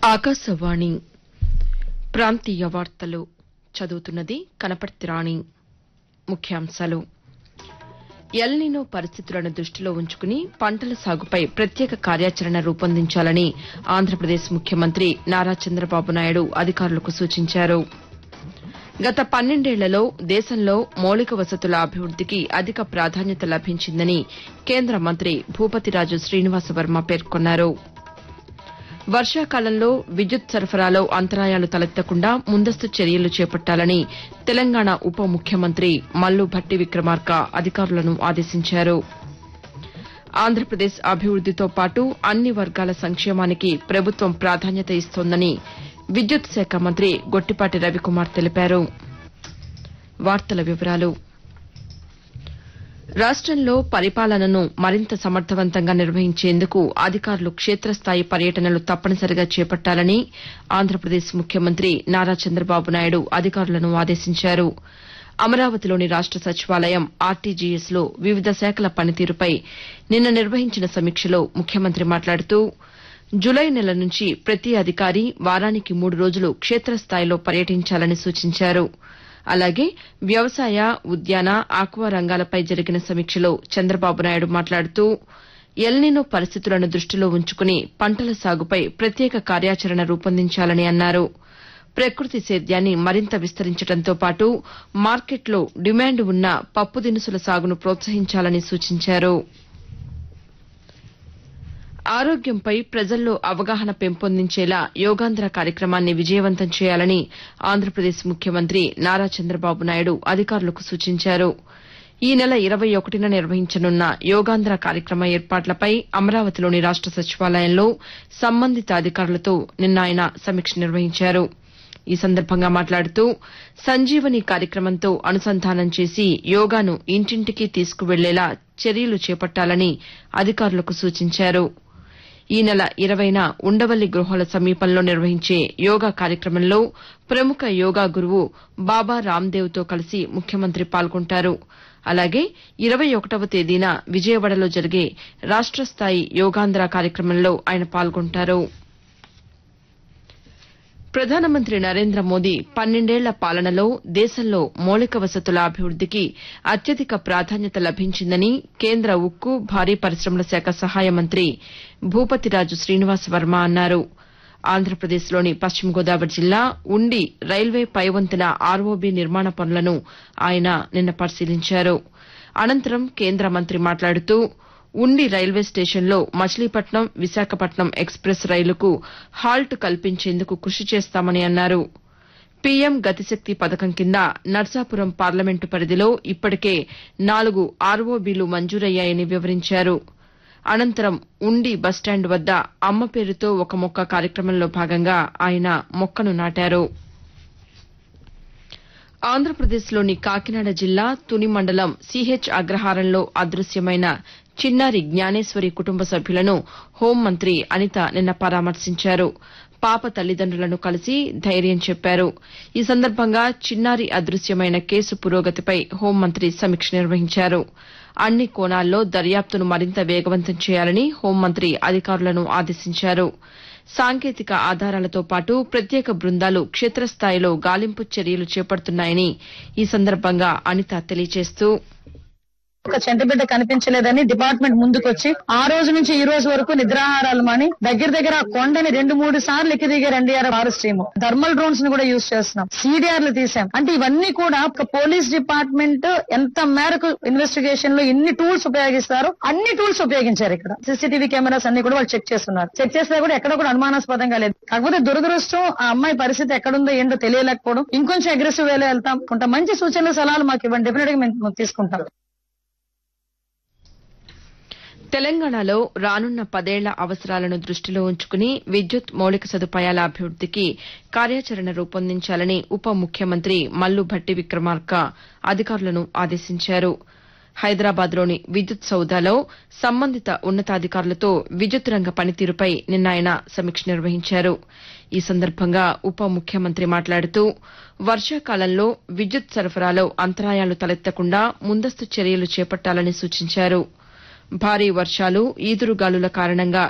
ఆకాశవాణి ప్రాంతీయ వార్తలు చదువుతున్నది కనపర్తి రాణి ముఖ్యాంశాలు ఎల్నినో పరిస్థితులను దృష్టిలో ఉంచుకుని పంటల సాగుపై ప్రత్యేక కార్యాచరణ రూపొందించాలని ఆంధ్రప్రదేశ్ ముఖ్యమంత్రి నారా చంద్రబాబు నాయుడు అధికారులకు సూచించారు గత పన్నెండేళ్లలో దేశంలో మౌలిక వసతుల అభివృద్దికి అధిక ప్రాధాన్యత లభించిందని కేంద్ర మంత్రి భూపతిరాజు శ్రీనివాసవర్మ పేర్కొన్నారు వర్షాకాలంలో విద్యుత్ సరఫరాలో అంతరాయాలు తలెత్తకుండా ముందస్తు చర్యలు చేపట్టాలని తెలంగాణ ఉప ముఖ్యమంత్రి మల్లు భట్టి విక్రమార్క అధికారులను ఆదేశించారు ఆంధ్రప్రదేశ్ అభివృద్దితో పాటు అన్ని వర్గాల సంక్షేమానికి ప్రభుత్వం ప్రాధాన్యత ఇస్తోందని విద్యుత్ శాఖ మంత్రి గొట్టిపాటి రవికుమార్ తెలిపారు వార్తల వివరాలు రాష్టంలో పరిపాలనను మరింత సమర్థవంతంగా నిర్వహించేందుకు అధికారులు క్షేత్రస్థాయి పర్యటనలు తప్పనిసరిగా చేపట్టాలని ఆంధ్రప్రదేశ్ ముఖ్యమంత్రి నారా చంద్రబాబు నాయుడు అధికారులను ఆదేశించారు అమరావతిలోని రాష్ట సచివాలయం ఆర్టీజీఎస్ లో వివిధ శాఖల పనితీరుపై నిన్న నిర్వహించిన సమీక్షలో ముఖ్యమంత్రి మాట్లాడుతూ జులై నెల నుంచి ప్రతి అధికారి వారానికి మూడు రోజులు క్షేత్రస్థాయిలో పర్యటించాలని సూచించారు అలాగే వ్యవసాయ ఉద్యాన ఆక్వా రంగాలపై జరిగిన సమీక్షలో చంద్రబాబు నాయుడు మాట్లాడుతూ ఎల్నినో పరిస్థితులను దృష్టిలో ఉంచుకుని పంటల సాగుపై ప్రత్యేక కార్యాచరణ రూపొందించాలని అన్నారు ప్రకృతి సేద్యాన్ని మరింత విస్తరించడంతో పాటు మార్కెట్లో డిమాండ్ ఉన్న పప్పు దినుసుల సాగును ప్రోత్సహించాలని సూచించారు ఆరోగ్యంపై ప్రజల్లో అవగాహన పెంపొందించేలా యోగాంధ్ర కార్యక్రమాన్ని విజయవంతం చేయాలని ఆంధ్రప్రదేశ్ ముఖ్యమంత్రి నారా చంద్రబాబు నాయుడు అధికారులకు సూచించారు ఈ నెల ఇరవై ఒకటిన నిర్వహించనున్న యోగాంధ్ర కార్యక్రమ ఏర్పాట్లపై అమరావతిలోని రాష్ట సచివాలయంలో సంబంధిత అధికారులతో నిన్న ఆయన సమీక్ష నిర్వహించారు ఈ సందర్భంగా మాట్లాడుతూ సంజీవని కార్యక్రమంతో అనుసంధానం చేసి యోగాను ఇంటింటికి తీసుకువెళ్లేలా చర్యలు చేపట్టాలని అధికారులకు సూచించారు ఈ నెల ఇరవైన ఉండవల్లి గృహాల సమీపంలో నిర్వహించే యోగా కార్యక్రమంలో ప్రముఖ యోగా గురువు బాబా రామ్దేవ్తో కలిసి ముఖ్యమంత్రి పాల్గొంటారు అలాగే ఇరవై ఒకటవ తేదీన విజయవాడలో జరిగే రాష్ట స్థాయి యోగాంధ్ర కార్యక్రమంలో ఆయన పాల్గొంటారు ప్రధానమంత్రి నరేంద్ర మోదీ పన్నెండేళ్ల పాలనలో దేశంలో మౌలిక వసతుల అభివృద్దికి అత్యధిక ప్రాధాన్యత లభించిందని కేంద్ర ఉక్కు భారీ పరిశ్రమల శాఖ సహాయ మంత్రి భూపతిరాజు శ్రీనివాస్ వర్మ అన్నారు ఆంధ్రప్రదేశ్లోని పశ్చిమ గోదావరి జిల్లా ఉండి రైల్వే పైవంతెన ఆర్ఓబీ నిర్మాణ పనులను ఆయన నిన్న పరిశీలించారు అనంతరం కేంద్ర మంత్రి మాట్లాడుతూ ఉండి రైల్వే స్టేషన్లో మచిలీపట్నం విశాఖపట్నం ఎక్స్ప్రెస్ రైలుకు హాల్ట్ కల్పించేందుకు కృషి చేస్తామని అన్నారు పీఎం గతిశక్తి పథకం కింద నర్సాపురం పార్లమెంటు పరిధిలో ఇప్పటికే నాలుగు ఆర్ఓబీలు మంజూరయ్యాయని వివరించారు అనంతరం ఉండి బస్టాండ్ వద్ద అమ్మ పేరుతో ఒక మొక్క కార్యక్రమంలో భాగంగా ఆయన మొక్కను నాటారు ఆంధ్రప్రదేశ్లోని కాకినాడ జిల్లా తుని మండలం సిహెచ్ అగ్రహారంలో అదృశ్యమైన చిన్నారి జ్ఞానేశ్వరి కుటుంబ సభ్యులను హోంమంత్రి అనిత నిన్న పరామర్శించారు పాప తల్లిదండ్రులను కలిసి ధైర్యం చెప్పారు ఈ సందర్భంగా చిన్నారి అదృశ్యమైన కేసు పురోగతిపై హోంమంత్రి సమీక్ష నిర్వహించారు అన్ని కోణాల్లో దర్యాప్తును మరింత వేగవంతం చేయాలని హోంమంత్రి అధికారులను ఆదేశించారు సాంకేతిక ఆధారాలతో పాటు ప్రత్యేక బృందాలు క్షేత్రస్థాయిలో గాలింపు చర్యలు చేపడుతున్నాయని ఈ సందర్భంగా అనిత తెలియజేస్తూ ఒక చంటిబిడ్డ కనిపించలేదని డిపార్ట్మెంట్ ముందుకొచ్చి ఆ రోజు నుంచి ఈ రోజు వరకు నిద్రాహారాలు మాని దగ్గర దగ్గర ఆ కొండని రెండు మూడు సార్లు ఎక్కి దిగారు ఎన్డీఆర్ ఆరు స్ట్రీమ్ థర్మల్ డ్రోన్స్ ని కూడా యూజ్ చేస్తున్నాం సీడీఆర్లు తీసాం అంటే ఇవన్నీ కూడా ఒక పోలీస్ డిపార్ట్మెంట్ ఎంత మేరకు ఇన్వెస్టిగేషన్ లో ఎన్ని టూల్స్ ఉపయోగిస్తారో అన్ని టూల్స్ ఉపయోగించారు ఇక్కడ సీసీటీవీ కెమెరాస్ అన్ని కూడా వాళ్ళు చెక్ చేస్తున్నారు చెక్ చేస్తే కూడా ఎక్కడ కూడా అనుమానాస్పదంగా లేదు కాకపోతే దురదృష్టం ఆ అమ్మాయి పరిస్థితి ఎక్కడుందో ఏంటో తెలియలేకపోవడం ఇంకొంచెం అగ్రెసివ్ వేలో వెళ్తాం కొంత మంచి సూచనలు సలహాలు మాకు ఇవ్వండి డెఫినెట్ గా మేము తీసుకుంటాం తెలంగాణలో రానున్న పదేళ్ల అవసరాలను దృష్టిలో ఉంచుకుని విద్యుత్ మౌలిక సదుపాయాల అభివృద్దికి కార్యాచరణ రూపొందించాలని ఉప ముఖ్యమంత్రి మల్లు భట్టి విక్రమార్క అధికారులను ఆదేశించారు హైదరాబాద్లోని విద్యుత్ సౌదాలో సంబంధిత ఉన్నతాధికారులతో విద్యుత్ రంగ పనితీరుపై నిన్న ఆయన సమీక్ష నిర్వహించారు ఈ సందర్భంగా ఉప ముఖ్యమంత్రి మాట్లాడుతూ వర్షాకాలంలో విద్యుత్ సరఫరాలో అంతరాయాలు తలెత్తకుండా ముందస్తు చర్యలు చేపట్టాలని సూచించారు భారీ వర్షాలు ఈదురుగాలుల కారణంగా